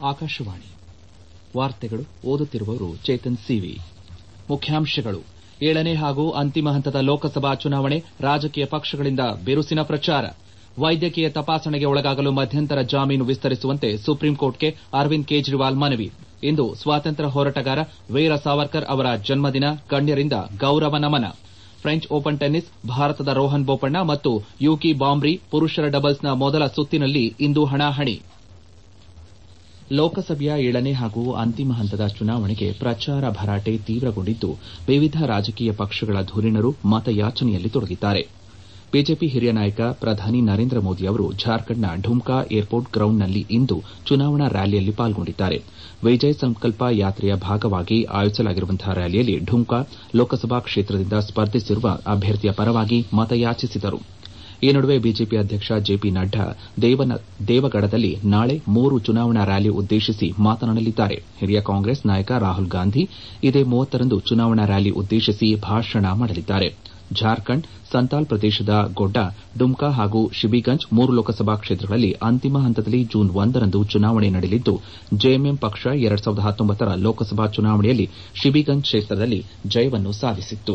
ಆಕಾಶವಾಣಿ ವಾರ್ತೆಗಳು ಓದುತ್ತಿರುವವರು ಚೇತನ್ ಸಿವಿ ಮುಖ್ಯಾಂಶಗಳು ಏಳನೇ ಹಾಗೂ ಅಂತಿಮ ಹಂತದ ಲೋಕಸಭಾ ಚುನಾವಣೆ ರಾಜಕೀಯ ಪಕ್ಷಗಳಿಂದ ಬಿರುಸಿನ ಪ್ರಚಾರ ವೈದ್ಯಕೀಯ ತಪಾಸಣೆಗೆ ಒಳಗಾಗಲು ಮಧ್ಯಂತರ ಜಾಮೀನು ವಿಸ್ತರಿಸುವಂತೆ ಸುಪ್ರೀಂಕೋರ್ಟ್ಗೆ ಅರವಿಂದ್ ಕೇಜ್ರಿವಾಲ್ ಮನವಿ ಇಂದು ಸ್ವಾತಂತ್ರ್ಯ ಹೋರಾಟಗಾರ ವೀರ ಸಾವರ್ಕರ್ ಅವರ ಜನ್ಮದಿನ ಗಣ್ಯರಿಂದ ಗೌರವ ನಮನ ಫ್ರೆಂಚ್ ಓಪನ್ ಟೆನ್ನಿಸ್ ಭಾರತದ ರೋಹನ್ ಬೋಪಣ್ಣ ಮತ್ತು ಯೂಕಿ ಬಾಂಬ್ರಿ ಪುರುಷರ ಡಬಲ್ಸ್ನ ಮೊದಲ ಸುತ್ತಿನಲ್ಲಿ ಇಂದು ಹಣಾಹಣಿ ಲೋಕಸಭೆಯ ಏಳನೇ ಹಾಗೂ ಅಂತಿಮ ಹಂತದ ಚುನಾವಣೆಗೆ ಪ್ರಚಾರ ಭರಾಟೆ ತೀವ್ರಗೊಂಡಿದ್ದು ವಿವಿಧ ರಾಜಕೀಯ ಪಕ್ಷಗಳ ಧುರೀಣರು ಮತಯಾಚನೆಯಲ್ಲಿ ತೊಡಗಿದ್ದಾರೆ ಬಿಜೆಪಿ ಹಿರಿಯ ನಾಯಕ ಪ್ರಧಾನಿ ನರೇಂದ್ರ ಮೋದಿ ಅವರು ಜಾರ್ಖಂಡ್ನ ಢುಮ್ಕಾ ಏರ್ಪೋರ್ಟ್ ಗ್ರೌಂಡ್ನಲ್ಲಿ ಇಂದು ಚುನಾವಣಾ ರ್ಯಾಲಿಯಲ್ಲಿ ಪಾಲ್ಗೊಂಡಿದ್ದಾರೆ ವಿಜಯ್ ಸಂಕಲ್ಪ ಯಾತ್ರೆಯ ಭಾಗವಾಗಿ ಆಯೋಜಿಸಲಾಗಿರುವಂತಹ ರ್ಯಾಲಿಯಲ್ಲಿ ಢುಮ್ಕಾ ಲೋಕಸಭಾ ಕ್ಷೇತ್ರದಿಂದ ಸ್ಪರ್ಧಿಸಿರುವ ಅಭ್ಯರ್ಥಿಯ ಪರವಾಗಿ ಮತಯಾಚಿಸಿದರು ಈ ನಡುವೆ ಬಿಜೆಪಿ ಅಧ್ಯಕ್ಷ ಜೆಪಿ ನಡ್ಡಾ ದೇವಗಢದಲ್ಲಿ ನಾಳೆ ಮೂರು ಚುನಾವಣಾ ರ್ಯಾಲಿ ಉದ್ದೇಶಿಸಿ ಮಾತನಾಡಲಿದ್ದಾರೆ ಹಿರಿಯ ಕಾಂಗ್ರೆಸ್ ನಾಯಕ ರಾಹುಲ್ ಗಾಂಧಿ ಇದೇ ರಂದು ಚುನಾವಣಾ ರ್ಯಾಲಿ ಉದ್ದೇಶಿಸಿ ಭಾಷಣ ಮಾಡಲಿದ್ದಾರೆ ಜಾರ್ಖಂಡ್ ಸಂತಾಲ್ ಪ್ರದೇಶದ ಗೊಡ್ಡಾ ಡುಮ್ಕಾ ಹಾಗೂ ಶಿಬಿಗಂಜ್ ಮೂರು ಲೋಕಸಭಾ ಕ್ಷೇತ್ರಗಳಲ್ಲಿ ಅಂತಿಮ ಹಂತದಲ್ಲಿ ಜೂನ್ ಒಂದರಂದು ಚುನಾವಣೆ ನಡೆಯಲಿದ್ದು ಜೆಎಂಎಂ ಪಕ್ಷ ರ ಲೋಕಸಭಾ ಚುನಾವಣೆಯಲ್ಲಿ ಶಿಬಿಗಂಜ್ ಕ್ಷೇತ್ರದಲ್ಲಿ ಜಯವನ್ನು ಸಾಧಿಸಿತ್ತು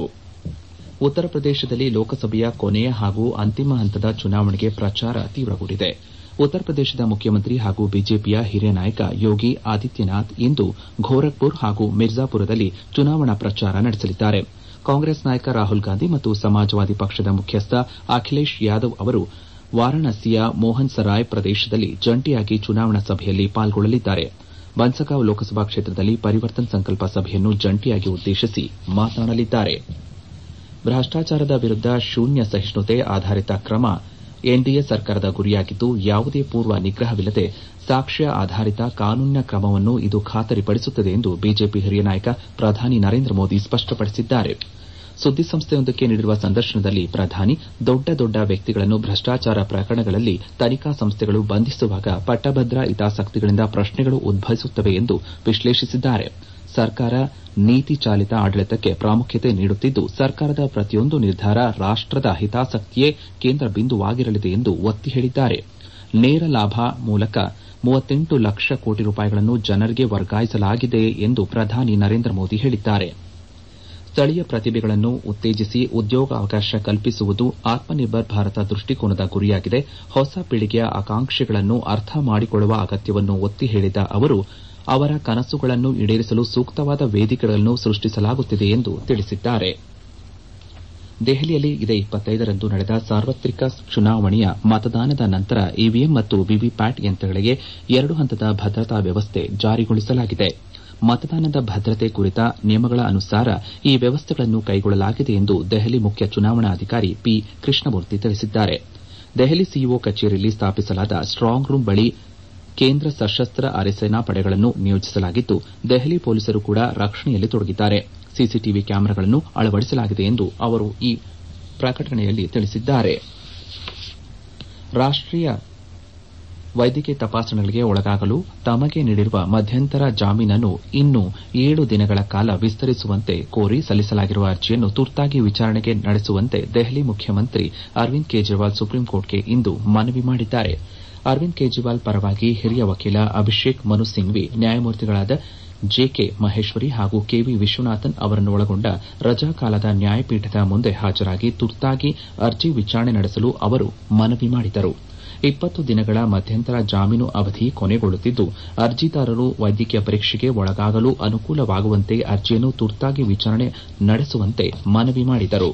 ಉತ್ತರ ಪ್ರದೇಶದಲ್ಲಿ ಲೋಕಸಭೆಯ ಕೊನೆಯ ಹಾಗೂ ಅಂತಿಮ ಹಂತದ ಚುನಾವಣೆಗೆ ಪ್ರಚಾರ ತೀವ್ರಗೊಂಡಿದೆ ಉತ್ತರ ಪ್ರದೇಶದ ಮುಖ್ಯಮಂತ್ರಿ ಹಾಗೂ ಬಿಜೆಪಿಯ ಹಿರಿಯ ನಾಯಕ ಯೋಗಿ ಆದಿತ್ಯನಾಥ್ ಇಂದು ಗೋರಖ್ಪುರ್ ಹಾಗೂ ಮಿರ್ಜಾಪುರದಲ್ಲಿ ಚುನಾವಣಾ ಪ್ರಚಾರ ನಡೆಸಲಿದ್ದಾರೆ ಕಾಂಗ್ರೆಸ್ ನಾಯಕ ರಾಹುಲ್ ಗಾಂಧಿ ಮತ್ತು ಸಮಾಜವಾದಿ ಪಕ್ಷದ ಮುಖ್ಯಸ್ಥ ಅಖಿಲೇಶ್ ಯಾದವ್ ಅವರು ವಾರಾಣಸಿಯ ಮೋಹನ್ ಸರಾಯ್ ಪ್ರದೇಶದಲ್ಲಿ ಜಂಟಿಯಾಗಿ ಚುನಾವಣಾ ಸಭೆಯಲ್ಲಿ ಪಾಲ್ಗೊಳ್ಳಲಿದ್ದಾರೆ ಬನ್ಸಗಾಂವ್ ಲೋಕಸಭಾ ಕ್ಷೇತ್ರದಲ್ಲಿ ಪರಿವರ್ತನ್ ಸಂಕಲ್ಪ ಸಭೆಯನ್ನು ಜಂಟಿಯಾಗಿ ಉದ್ದೇಶಿಸಿ ಮಾತನಾಡಲಿದ್ದಾರೆ ಭ್ರಷ್ಟಾಚಾರದ ವಿರುದ್ದ ಶೂನ್ಯ ಸಹಿಷ್ಣುತೆ ಆಧಾರಿತ ಕ್ರಮ ಎನ್ಡಿಎ ಸರ್ಕಾರದ ಗುರಿಯಾಗಿದ್ದು ಯಾವುದೇ ಪೂರ್ವ ನಿಗ್ರಹವಿಲ್ಲದೆ ಸಾಕ್ಷ್ಯ ಆಧಾರಿತ ಕಾನೂನಿನ ಕ್ರಮವನ್ನು ಇದು ಖಾತರಿಪಡಿಸುತ್ತದೆ ಎಂದು ಬಿಜೆಪಿ ಹಿರಿಯ ನಾಯಕ ಪ್ರಧಾನಿ ನರೇಂದ್ರ ಮೋದಿ ಸ್ಪಷ್ಟಪಡಿಸಿದ್ದಾರೆ ಸುದ್ದಿಸಂಸ್ಥೆಯೊಂದಕ್ಕೆ ನೀಡಿರುವ ಸಂದರ್ಶನದಲ್ಲಿ ಪ್ರಧಾನಿ ದೊಡ್ಡ ದೊಡ್ಡ ವ್ಯಕ್ತಿಗಳನ್ನು ಭ್ರಷ್ಟಾಚಾರ ಪ್ರಕರಣಗಳಲ್ಲಿ ತನಿಖಾ ಸಂಸ್ಥೆಗಳು ಬಂಧಿಸುವಾಗ ಪಟ್ಟಭದ್ರ ಹಿತಾಸಕ್ತಿಗಳಿಂದ ಪ್ರಶ್ನೆಗಳು ಉದ್ಭವಿಸುತ್ತವೆ ಎಂದು ವಿಶ್ಲೇಷಿಸಿದ್ದಾರೆ ಸರ್ಕಾರ ನೀತಿ ಚಾಲಿತ ಆಡಳಿತಕ್ಕೆ ಪ್ರಾಮುಖ್ಯತೆ ನೀಡುತ್ತಿದ್ದು ಸರ್ಕಾರದ ಪ್ರತಿಯೊಂದು ನಿರ್ಧಾರ ರಾಷ್ಟದ ಹಿತಾಸಕ್ತಿಯೇ ಕೇಂದ್ರ ಬಿಂದುವಾಗಿರಲಿದೆ ಎಂದು ಒತ್ತಿ ಹೇಳಿದ್ದಾರೆ ನೇರ ಲಾಭ ಮೂಲಕ ಮೂವತ್ತೆಂಟು ಲಕ್ಷ ಕೋಟಿ ರೂಪಾಯಿಗಳನ್ನು ಜನರಿಗೆ ವರ್ಗಾಯಿಸಲಾಗಿದೆ ಎಂದು ಪ್ರಧಾನಿ ನರೇಂದ್ರ ಮೋದಿ ಹೇಳಿದ್ದಾರೆ ಸ್ಥಳೀಯ ಪ್ರತಿಭೆಗಳನ್ನು ಉತ್ತೇಜಿಸಿ ಉದ್ಯೋಗಾವಕಾಶ ಕಲ್ಪಿಸುವುದು ಆತ್ಮನಿರ್ಭರ್ ಭಾರತ ದೃಷ್ಟಿಕೋನದ ಗುರಿಯಾಗಿದೆ ಹೊಸ ಪೀಳಿಗೆಯ ಆಕಾಂಕ್ಷೆಗಳನ್ನು ಅರ್ಥ ಮಾಡಿಕೊಳ್ಳುವ ಅಗತ್ಯವನ್ನು ಒತ್ತಿ ಹೇಳಿದ ಅವರು ಅವರ ಕನಸುಗಳನ್ನು ಈಡೇರಿಸಲು ಸೂಕ್ತವಾದ ವೇದಿಕೆಗಳನ್ನು ಸೃಷ್ಟಿಸಲಾಗುತ್ತಿದೆ ಎಂದು ತಿಳಿಸಿದ್ದಾರೆ ದೆಹಲಿಯಲ್ಲಿ ಇದೇ ರಂದು ನಡೆದ ಸಾರ್ವತ್ರಿಕ ಚುನಾವಣೆಯ ಮತದಾನದ ನಂತರ ಇವಿಎಂ ಮತ್ತು ವಿವಿಪ್ಯಾಟ್ ಯಂತ್ರಗಳಿಗೆ ಎರಡು ಹಂತದ ಭದ್ರತಾ ವ್ಯವಸ್ಥೆ ಜಾರಿಗೊಳಿಸಲಾಗಿದೆ ಮತದಾನದ ಭದ್ರತೆ ಕುರಿತ ನಿಯಮಗಳ ಅನುಸಾರ ಈ ವ್ಯವಸ್ಥೆಗಳನ್ನು ಕೈಗೊಳ್ಳಲಾಗಿದೆ ಎಂದು ದೆಹಲಿ ಮುಖ್ಯ ಚುನಾವಣಾಧಿಕಾರಿ ಪಿ ಕೃಷ್ಣಮೂರ್ತಿ ತಿಳಿಸಿದ್ದಾರೆ ದೆಹಲಿ ಸಿಇಒ ಕಚೇರಿಯಲ್ಲಿ ಸ್ಥಾಪಿಸಲಾದ ಸ್ಟಾಂಗ್ ರೂಂ ಬಳಿ ಕೇಂದ್ರ ಸಶಸ್ತ್ರ ಅರೆಸೇನಾ ಪಡೆಗಳನ್ನು ನಿಯೋಜಿಸಲಾಗಿದ್ದು ದೆಹಲಿ ಪೊಲೀಸರು ಕೂಡ ರಕ್ಷಣೆಯಲ್ಲಿ ತೊಡಗಿದ್ದಾರೆ ಸಿಸಿಟಿವಿ ಕ್ಯಾಮೆರಾಗಳನ್ನು ಅಳವಡಿಸಲಾಗಿದೆ ಎಂದು ಅವರು ಈ ಪ್ರಕಟಣೆಯಲ್ಲಿ ತಿಳಿಸಿದ್ದಾರೆ ರಾಷ್ಟೀಯ ವೈದ್ಯಕೀಯ ತಪಾಸಣೆಗಳಿಗೆ ಒಳಗಾಗಲು ತಮಗೆ ನೀಡಿರುವ ಮಧ್ಯಂತರ ಜಾಮೀನನ್ನು ಇನ್ನೂ ಏಳು ದಿನಗಳ ಕಾಲ ವಿಸ್ತರಿಸುವಂತೆ ಕೋರಿ ಸಲ್ಲಿಸಲಾಗಿರುವ ಅರ್ಜಿಯನ್ನು ತುರ್ತಾಗಿ ವಿಚಾರಣೆ ನಡೆಸುವಂತೆ ದೆಹಲಿ ಮುಖ್ಯಮಂತ್ರಿ ಅರವಿಂದ್ ಕೇಜ್ರಿವಾಲ್ ಸುಪ್ರೀಂಕೋರ್ಟ್ಗೆ ಇಂದು ಮನವಿ ಮಾಡಿದ್ದಾರೆ ಅರವಿಂದ್ ಕೇಜ್ರಿವಾಲ್ ಪರವಾಗಿ ಹಿರಿಯ ವಕೀಲ ಅಭಿಷೇಕ್ ಮನು ಸಿಂಘ್ವಿ ನ್ಯಾಯಮೂರ್ತಿಗಳಾದ ಜೆಕೆ ಮಹೇಶ್ವರಿ ಹಾಗೂ ಕೆವಿ ವಿಶ್ವನಾಥನ್ ಅವರನ್ನೊಳಗೊಂಡ ರಜಾಕಾಲದ ನ್ಯಾಯಪೀಠದ ಮುಂದೆ ಹಾಜರಾಗಿ ತುರ್ತಾಗಿ ಅರ್ಜಿ ವಿಚಾರಣೆ ನಡೆಸಲು ಅವರು ಮನವಿ ಮಾಡಿದರು ಇಪ್ಪತ್ತು ದಿನಗಳ ಮಧ್ಯಂತರ ಜಾಮೀನು ಅವಧಿ ಕೊನೆಗೊಳ್ಳುತ್ತಿದ್ದು ಅರ್ಜಿದಾರರು ವೈದ್ಯಕೀಯ ಪರೀಕ್ಷೆಗೆ ಒಳಗಾಗಲು ಅನುಕೂಲವಾಗುವಂತೆ ಅರ್ಜಿಯನ್ನು ತುರ್ತಾಗಿ ವಿಚಾರಣೆ ನಡೆಸುವಂತೆ ಮನವಿ ಮಾಡಿದರು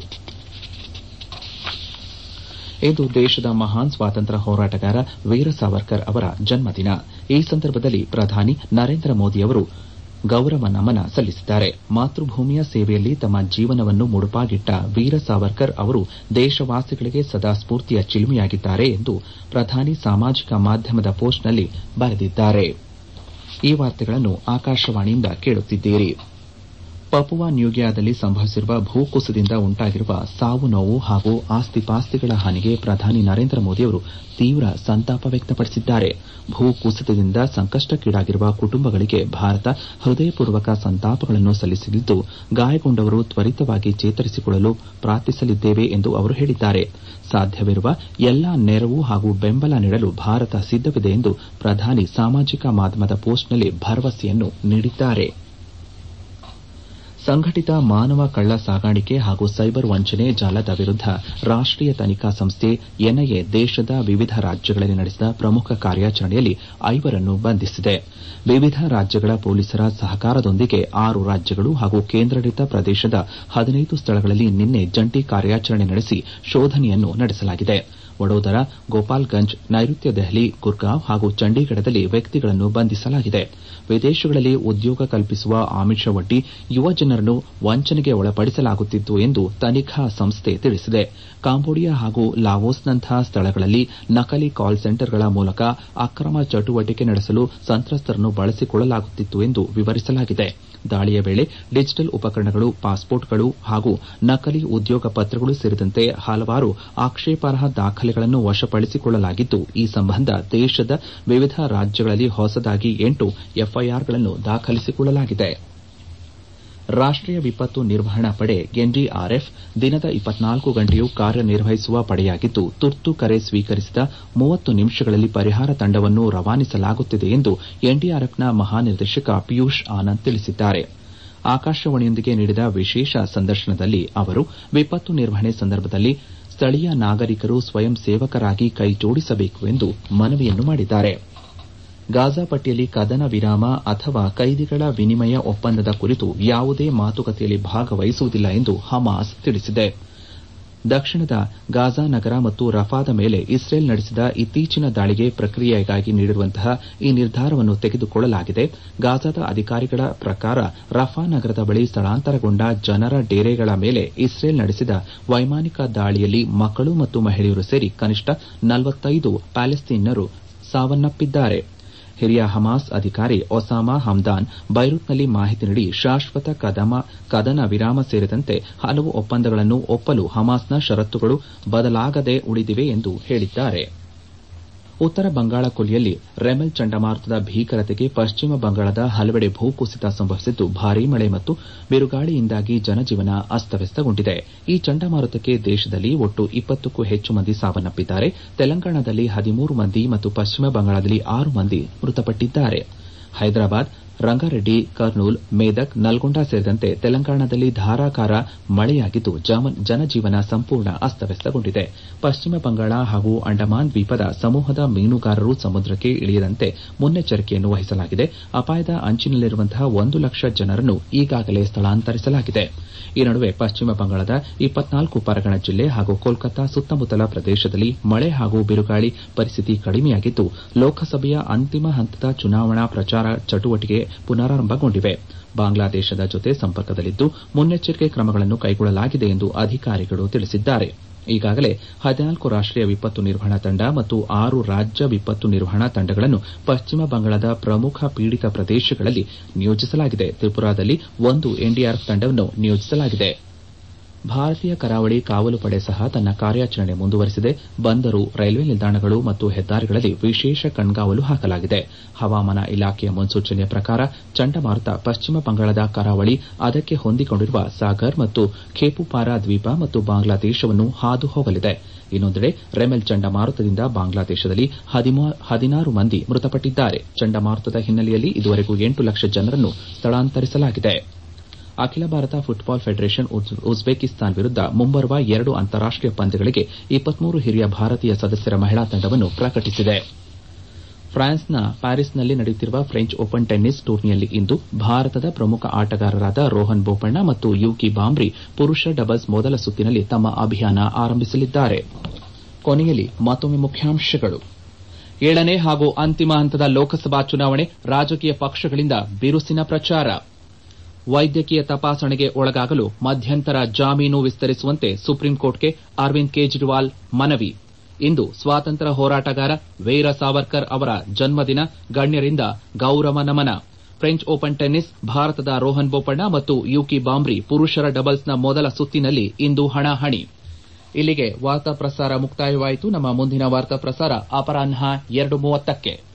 ಇಂದು ದೇಶದ ಮಹಾನ್ ಸ್ವಾತಂತ್ರ್ಯ ಹೋರಾಟಗಾರ ವೀರ ಸಾವರ್ಕರ್ ಅವರ ಜನ್ಮದಿನ ಈ ಸಂದರ್ಭದಲ್ಲಿ ಪ್ರಧಾನಿ ನರೇಂದ್ರ ಮೋದಿ ಅವರು ಗೌರವ ನಮನ ಸಲ್ಲಿಸಿದ್ದಾರೆ ಮಾತೃಭೂಮಿಯ ಸೇವೆಯಲ್ಲಿ ತಮ್ಮ ಜೀವನವನ್ನು ಮುಡುಪಾಗಿಟ್ಟ ವೀರ ಸಾವರ್ಕರ್ ಅವರು ದೇಶವಾಸಿಗಳಿಗೆ ಸದಾ ಸ್ಫೂರ್ತಿಯ ಚಿಲುಮೆಯಾಗಿದ್ದಾರೆ ಎಂದು ಪ್ರಧಾನಿ ಸಾಮಾಜಿಕ ಮಾಧ್ಯಮದ ಪೋಸ್ಟ್ನಲ್ಲಿ ಬರೆದಿದ್ದಾರೆ ಪಪುವಾ ನ್ಯೂಗಿಯಾದಲ್ಲಿ ಸಂಭವಿಸಿರುವ ಭೂಕುಸಿತದಿಂದ ಉಂಟಾಗಿರುವ ಸಾವು ನೋವು ಹಾಗೂ ಆಸ್ತಿಪಾಸ್ತಿಗಳ ಹಾನಿಗೆ ಪ್ರಧಾನಿ ನರೇಂದ್ರ ಮೋದಿಯವರು ತೀವ್ರ ಸಂತಾಪ ವ್ಯಕ್ತಪಡಿಸಿದ್ದಾರೆ ಭೂಕುಸಿತದಿಂದ ಸಂಕಷ್ಟಕ್ಕೀಡಾಗಿರುವ ಕುಟುಂಬಗಳಿಗೆ ಭಾರತ ಹೃದಯಪೂರ್ವಕ ಸಂತಾಪಗಳನ್ನು ಸಲ್ಲಿಸಲಿದ್ದು ಗಾಯಗೊಂಡವರು ತ್ವರಿತವಾಗಿ ಚೇತರಿಸಿಕೊಳ್ಳಲು ಪ್ರಾರ್ಥಿಸಲಿದ್ದೇವೆ ಎಂದು ಅವರು ಹೇಳಿದ್ದಾರೆ ಸಾಧ್ಯವಿರುವ ಎಲ್ಲಾ ನೆರವು ಹಾಗೂ ಬೆಂಬಲ ನೀಡಲು ಭಾರತ ಸಿದ್ದವಿದೆ ಎಂದು ಪ್ರಧಾನಿ ಸಾಮಾಜಿಕ ಮಾಧ್ಯಮದ ಪೋಸ್ಟ್ನಲ್ಲಿ ಭರವಸೆಯನ್ನು ನೀಡಿದ್ದಾರೆ ಸಂಘಟಿತ ಮಾನವ ಕಳ್ಳ ಸಾಗಾಣಿಕೆ ಹಾಗೂ ಸೈಬರ್ ವಂಚನೆ ಜಾಲದ ವಿರುದ್ದ ರಾಷ್ಟೀಯ ತನಿಖಾ ಸಂಸ್ಥೆ ಎನ್ಐಎ ದೇಶದ ವಿವಿಧ ರಾಜ್ಯಗಳಲ್ಲಿ ನಡೆಸಿದ ಪ್ರಮುಖ ಕಾರ್ಯಾಚರಣೆಯಲ್ಲಿ ಐವರನ್ನು ಬಂಧಿಸಿದೆ ವಿವಿಧ ರಾಜ್ಯಗಳ ಪೊಲೀಸರ ಸಹಕಾರದೊಂದಿಗೆ ಆರು ರಾಜ್ಯಗಳು ಹಾಗೂ ಕೇಂದ್ರಾಡಳಿತ ಪ್ರದೇಶದ ಹದಿನೈದು ಸ್ಥಳಗಳಲ್ಲಿ ನಿನ್ನೆ ಜಂಟಿ ಕಾರ್ಯಾಚರಣೆ ನಡೆಸಿ ಶೋಧನೆಯನ್ನು ನಡೆಸಲಾಗಿದೆ ವಡೋದರ ಗೋಪಾಲ್ಗಂಜ್ ನೈಋತ್ಯ ದೆಹಲಿ ಗುರ್ಗಾಂವ್ ಹಾಗೂ ಚಂಡೀಗಢದಲ್ಲಿ ವ್ಯಕ್ತಿಗಳನ್ನು ಬಂಧಿಸಲಾಗಿದೆ ವಿದೇಶಗಳಲ್ಲಿ ಉದ್ಯೋಗ ಕಲ್ಪಿಸುವ ಆಮಿಷವೊಡ್ಡಿ ಯುವ ಜನರನ್ನು ವಂಚನೆಗೆ ಒಳಪಡಿಸಲಾಗುತ್ತಿತ್ತು ಎಂದು ತನಿಖಾ ಸಂಸ್ಥೆ ತಿಳಿಸಿದೆ ಕಾಂಬೋಡಿಯಾ ಹಾಗೂ ಲಾವೋಸ್ನಂತಹ ಸ್ಥಳಗಳಲ್ಲಿ ನಕಲಿ ಕಾಲ್ ಸೆಂಟರ್ಗಳ ಮೂಲಕ ಅಕ್ರಮ ಚಟುವಟಿಕೆ ನಡೆಸಲು ಸಂತ್ರಸ್ತರನ್ನು ಬಳಸಿಕೊಳ್ಳಲಾಗುತ್ತಿತ್ತು ಎಂದು ವಿವರಿಸಲಾಗಿದೆ ದಾಳಿಯ ವೇಳೆ ಡಿಜಿಟಲ್ ಉಪಕರಣಗಳು ಪಾಸ್ಪೋರ್ಟ್ಗಳು ಹಾಗೂ ನಕಲಿ ಉದ್ಯೋಗ ಪತ್ರಗಳು ಸೇರಿದಂತೆ ಹಲವಾರು ಆಕ್ಷೇಪಾರ್ಹ ದಾಖಲೆಗಳನ್ನು ವಶಪಡಿಸಿಕೊಳ್ಳಲಾಗಿದ್ದು ಈ ಸಂಬಂಧ ದೇಶದ ವಿವಿಧ ರಾಜ್ಯಗಳಲ್ಲಿ ಹೊಸದಾಗಿ ಎಂಟು ಎಫ್ಐಆರ್ಗಳನ್ನು ದಾಖಲಿಸಿಕೊಳ್ಳಲಾಗಿದೆ ರಾಷ್ಟೀಯ ವಿಪತ್ತು ನಿರ್ವಹಣಾ ಪಡೆ ಎನ್ಡಿಆರ್ಎಫ್ ದಿನದ ಇಪ್ಪತ್ನಾಲ್ಕು ಗಂಟೆಯೂ ಕಾರ್ಯನಿರ್ವಹಿಸುವ ಪಡೆಯಾಗಿದ್ದು ತುರ್ತು ಕರೆ ಸ್ವೀಕರಿಸಿದ ಮೂವತ್ತು ನಿಮಿಷಗಳಲ್ಲಿ ಪರಿಹಾರ ತಂಡವನ್ನು ರವಾನಿಸಲಾಗುತ್ತಿದೆ ಎಂದು ಎನ್ಡಿಆರ್ಎಫ್ನ ಮಹಾನಿರ್ದೇಶಕ ಪಿಯೂಷ್ ಆನಂದ್ ತಿಳಿಸಿದ್ದಾರೆ ಆಕಾಶವಾಣಿಯೊಂದಿಗೆ ನೀಡಿದ ವಿಶೇಷ ಸಂದರ್ಶನದಲ್ಲಿ ಅವರು ವಿಪತ್ತು ನಿರ್ವಹಣೆ ಸಂದರ್ಭದಲ್ಲಿ ಸ್ಥಳೀಯ ನಾಗರಿಕರು ಸ್ವಯಂ ಸೇವಕರಾಗಿ ಕೈಜೋಡಿಸಬೇಕು ಎಂದು ಮನವಿಯನ್ನು ಮಾಡಿದ್ದಾರೆ ಗಾಜಾ ಪಟ್ಟಿಯಲ್ಲಿ ಕದನ ವಿರಾಮ ಅಥವಾ ಕೈದಿಗಳ ವಿನಿಮಯ ಒಪ್ಪಂದದ ಕುರಿತು ಯಾವುದೇ ಮಾತುಕತೆಯಲ್ಲಿ ಭಾಗವಹಿಸುವುದಿಲ್ಲ ಎಂದು ಹಮಾಸ್ ತಿಳಿಸಿದೆ ದಕ್ಷಿಣದ ಗಾಜಾ ನಗರ ಮತ್ತು ರಫಾದ ಮೇಲೆ ಇಸ್ರೇಲ್ ನಡೆಸಿದ ಇತ್ತೀಚಿನ ದಾಳಿಗೆ ಪ್ರತಿಕ್ರಿಯೆಯಾಗಿ ನೀಡಿರುವಂತಹ ಈ ನಿರ್ಧಾರವನ್ನು ತೆಗೆದುಕೊಳ್ಳಲಾಗಿದೆ ಗಾಜಾದ ಅಧಿಕಾರಿಗಳ ಪ್ರಕಾರ ರಫಾ ನಗರದ ಬಳಿ ಸ್ಥಳಾಂತರಗೊಂಡ ಜನರ ಡೇರೆಗಳ ಮೇಲೆ ಇಸ್ರೇಲ್ ನಡೆಸಿದ ವೈಮಾನಿಕ ದಾಳಿಯಲ್ಲಿ ಮಕ್ಕಳು ಮತ್ತು ಮಹಿಳೆಯರು ಸೇರಿ ಕನಿಷ್ಠ ನಲವತ್ತೈದು ಪ್ಯಾಲೆಸ್ತೀನ್ಯರು ಸಾವನ್ನಪ್ಪಿದ್ದಾರೆ ಹಿರಿಯ ಹಮಾಸ್ ಅಧಿಕಾರಿ ಒಸಾಮಾ ಹಮ್ದಾನ್ ಬೈರುತ್ನಲ್ಲಿ ಮಾಹಿತಿ ನೀಡಿ ಶಾಶ್ವತ ಕದನ ವಿರಾಮ ಸೇರಿದಂತೆ ಹಲವು ಒಪ್ಪಂದಗಳನ್ನು ಒಪ್ಪಲು ಹಮಾಸ್ನ ಷರತ್ತುಗಳು ಬದಲಾಗದೆ ಉಳಿದಿವೆ ಎಂದು ಹೇಳಿದ್ದಾರೆ ಉತ್ತರ ಬಂಗಾಳ ಕೊಲ್ಲಿಯಲ್ಲಿ ರೆಮೆಲ್ ಚಂಡಮಾರುತದ ಭೀಕರತೆಗೆ ಪಶ್ಚಿಮ ಬಂಗಾಳದ ಹಲವೆಡೆ ಭೂಕುಸಿತ ಸಂಭವಿಸಿದ್ದು ಭಾರೀ ಮಳೆ ಮತ್ತು ಬಿರುಗಾಳಿಯಿಂದಾಗಿ ಜನಜೀವನ ಅಸ್ತವ್ಯಸ್ತಗೊಂಡಿದೆ ಈ ಚಂಡಮಾರುತಕ್ಕೆ ದೇಶದಲ್ಲಿ ಒಟ್ಟು ಇಪ್ಪತ್ತಕ್ಕೂ ಹೆಚ್ಚು ಮಂದಿ ಸಾವನ್ನಪ್ಪಿದ್ದಾರೆ ತೆಲಂಗಾಣದಲ್ಲಿ ಹದಿಮೂರು ಮಂದಿ ಮತ್ತು ಪಶ್ಚಿಮ ಬಂಗಾಳದಲ್ಲಿ ಆರು ಮಂದಿ ಮೃತಪಟ್ಟಿದ್ದಾರೆ ಹೈದರಾಬಾದ್ ರಂಗಾರೆಡ್ಡಿ ಕರ್ನೂಲ್ ಮೇದಕ್ ನಲ್ಗೊಂಡ ಸೇರಿದಂತೆ ತೆಲಂಗಾಣದಲ್ಲಿ ಧಾರಾಕಾರ ಮಳೆಯಾಗಿದ್ದು ಜನಜೀವನ ಸಂಪೂರ್ಣ ಅಸ್ತವ್ಯಸ್ತಗೊಂಡಿದೆ ಪಶ್ಚಿಮ ಬಂಗಾಳ ಹಾಗೂ ಅಂಡಮಾನ್ ದ್ವೀಪದ ಸಮೂಹದ ಮೀನುಗಾರರು ಸಮುದ್ರಕ್ಕೆ ಇಳಿಯದಂತೆ ಮುನ್ನೆಚ್ಚರಿಕೆಯನ್ನು ವಹಿಸಲಾಗಿದೆ ಅಪಾಯದ ಅಂಚಿನಲ್ಲಿರುವಂತಹ ಒಂದು ಲಕ್ಷ ಜನರನ್ನು ಈಗಾಗಲೇ ಸ್ಥಳಾಂತರಿಸಲಾಗಿದೆ ಈ ನಡುವೆ ಪಶ್ಚಿಮ ಬಂಗಾಳದ ಇಪ್ಪತ್ನಾಲ್ಕು ಪರಗಣ ಜಿಲ್ಲೆ ಹಾಗೂ ಕೋಲ್ಕತಾ ಸುತ್ತಮುತ್ತಲ ಪ್ರದೇಶದಲ್ಲಿ ಮಳೆ ಹಾಗೂ ಬಿರುಗಾಳಿ ಪರಿಸ್ಥಿತಿ ಕಡಿಮೆಯಾಗಿದ್ದು ಲೋಕಸಭೆಯ ಅಂತಿಮ ಹಂತದ ಚುನಾವಣಾ ಪ್ರಚಾರ ಚಟುವಟಿಕೆ ಪುನರಾರಂಭಗೊಂಡಿವೆ ಬಾಂಗ್ಲಾದೇಶದ ಜೊತೆ ಸಂಪರ್ಕದಲ್ಲಿದ್ದು ಮುನ್ನೆಚ್ಚರಿಕೆ ಕ್ರಮಗಳನ್ನು ಕೈಗೊಳ್ಳಲಾಗಿದೆ ಎಂದು ಅಧಿಕಾರಿಗಳು ತಿಳಿಸಿದ್ದಾರೆ ಈಗಾಗಲೇ ಹದಿನಾಲ್ಕು ರಾಷ್ಟೀಯ ವಿಪತ್ತು ನಿರ್ವಹಣಾ ತಂಡ ಮತ್ತು ಆರು ರಾಜ್ಯ ವಿಪತ್ತು ನಿರ್ವಹಣಾ ತಂಡಗಳನ್ನು ಪಶ್ಚಿಮ ಬಂಗಾಳದ ಪ್ರಮುಖ ಪೀಡಿತ ಪ್ರದೇಶಗಳಲ್ಲಿ ನಿಯೋಜಿಸಲಾಗಿದೆ ತ್ರಿಪುರಾದಲ್ಲಿ ಒಂದು ಎನ್ಡಿಆರ್ಎಫ್ ತಂಡವನ್ನು ನಿಯೋಜಿಸಲಾಗಿದೆ ಭಾರತೀಯ ಕರಾವಳಿ ಕಾವಲು ಪಡೆ ಸಹ ತನ್ನ ಕಾರ್ಯಾಚರಣೆ ಮುಂದುವರೆಸಿದೆ ಬಂದರು ರೈಲ್ವೆ ನಿಲ್ದಾಣಗಳು ಮತ್ತು ಹೆದ್ದಾರಿಗಳಲ್ಲಿ ವಿಶೇಷ ಕಣ್ಗಾವಲು ಹಾಕಲಾಗಿದೆ ಹವಾಮಾನ ಇಲಾಖೆಯ ಮುನ್ಸೂಚನೆಯ ಪ್ರಕಾರ ಚಂಡಮಾರುತ ಪಶ್ಚಿಮ ಬಂಗಾಳದ ಕರಾವಳಿ ಅದಕ್ಕೆ ಹೊಂದಿಕೊಂಡಿರುವ ಸಾಗರ್ ಮತ್ತು ಖೇಪುಪಾರಾ ದ್ವೀಪ ಮತ್ತು ಬಾಂಗ್ಲಾದೇಶವನ್ನು ಹಾದು ಹೋಗಲಿದೆ ಇನ್ನೊಂದೆಡೆ ರೆಮೆಲ್ ಚಂಡಮಾರುತದಿಂದ ಬಾಂಗ್ಲಾದೇಶದಲ್ಲಿ ಹದಿನಾರು ಮಂದಿ ಮೃತಪಟ್ಟಿದ್ದಾರೆ ಚಂಡಮಾರುತದ ಹಿನ್ನೆಲೆಯಲ್ಲಿ ಇದುವರೆಗೂ ಎಂಟು ಲಕ್ಷ ಜನರನ್ನು ಸ್ಥಳಾಂತರಿಸಲಾಗಿದೆ ಅಖಿಲ ಭಾರತ ಫುಟ್ಬಾಲ್ ಫೆಡರೇಷನ್ ಉಜ್ಬೇಕಿಸ್ತಾನ್ ವಿರುದ್ದ ಮುಂಬರುವ ಎರಡು ಅಂತಾರಾಷ್ಟೀಯ ಪಂದ್ಯಗಳಿಗೆ ಇಪ್ಪತ್ಮೂರು ಹಿರಿಯ ಭಾರತೀಯ ಸದಸ್ಯರ ಮಹಿಳಾ ತಂಡವನ್ನು ಪ್ರಕಟಿಸಿದೆ ಫ್ರಾನ್ಸ್ನ ಪ್ಯಾರಿಸ್ನಲ್ಲಿ ನಡೆಯುತ್ತಿರುವ ಫ್ರೆಂಚ್ ಓಪನ್ ಟೆನ್ನಿಸ್ ಟೂರ್ನಿಯಲ್ಲಿ ಇಂದು ಭಾರತದ ಪ್ರಮುಖ ಆಟಗಾರರಾದ ರೋಹನ್ ಬೋಪಣ್ಣ ಮತ್ತು ಯೂಕಿ ಬಾಂಬ್ರಿ ಪುರುಷ ಡಬಲ್ಸ್ ಮೊದಲ ಸುತ್ತಿನಲ್ಲಿ ತಮ್ಮ ಅಭಿಯಾನ ಆರಂಭಿಸಲಿದ್ದಾರೆ ಕೊನೆಯಲ್ಲಿ ಮತ್ತೊಮ್ಮೆ ಮುಖ್ಯಾಂಶಗಳು ಏಳನೇ ಹಾಗೂ ಅಂತಿಮ ಹಂತದ ಲೋಕಸಭಾ ಚುನಾವಣೆ ರಾಜಕೀಯ ಪಕ್ಷಗಳಿಂದ ಬಿರುಸಿನ ಪ್ರಚಾರ ವೈದ್ಯಕೀಯ ತಪಾಸಣೆಗೆ ಒಳಗಾಗಲು ಮಧ್ಯಂತರ ಜಾಮೀನು ವಿಸ್ತರಿಸುವಂತೆ ಸುಪ್ರೀಂಕೋರ್ಟ್ಗೆ ಅರವಿಂದ್ ಕೇಜ್ರಿವಾಲ್ ಮನವಿ ಇಂದು ಸ್ವಾತಂತ್ರ್ಯ ಹೋರಾಟಗಾರ ವೀರ ಸಾವರ್ಕರ್ ಅವರ ಜನ್ಮದಿನ ಗಣ್ಯರಿಂದ ಗೌರವ ನಮನ ಫ್ರೆಂಚ್ ಓಪನ್ ಟೆನ್ನಿಸ್ ಭಾರತದ ರೋಹನ್ ಬೋಪಣ್ಣ ಮತ್ತು ಯೂಕಿ ಬಾಂಬ್ರಿ ಪುರುಷರ ಡಬಲ್ಸ್ನ ಮೊದಲ ಸುತ್ತಿನಲ್ಲಿ ಇಂದು ಹಣಾಹಣಿ ಇಲ್ಲಿಗೆ ವಾರ್ತಾ ಪ್ರಸಾರ ಮುಕ್ತಾಯವಾಯಿತು ನಮ್ಮ ಮುಂದಿನ ವಾರ್ತಾ ಪ್ರಸಾರ ಅಪರಾಹ್ನ ಎರಡು ಮೂವತ್ತಕ್ಕೆ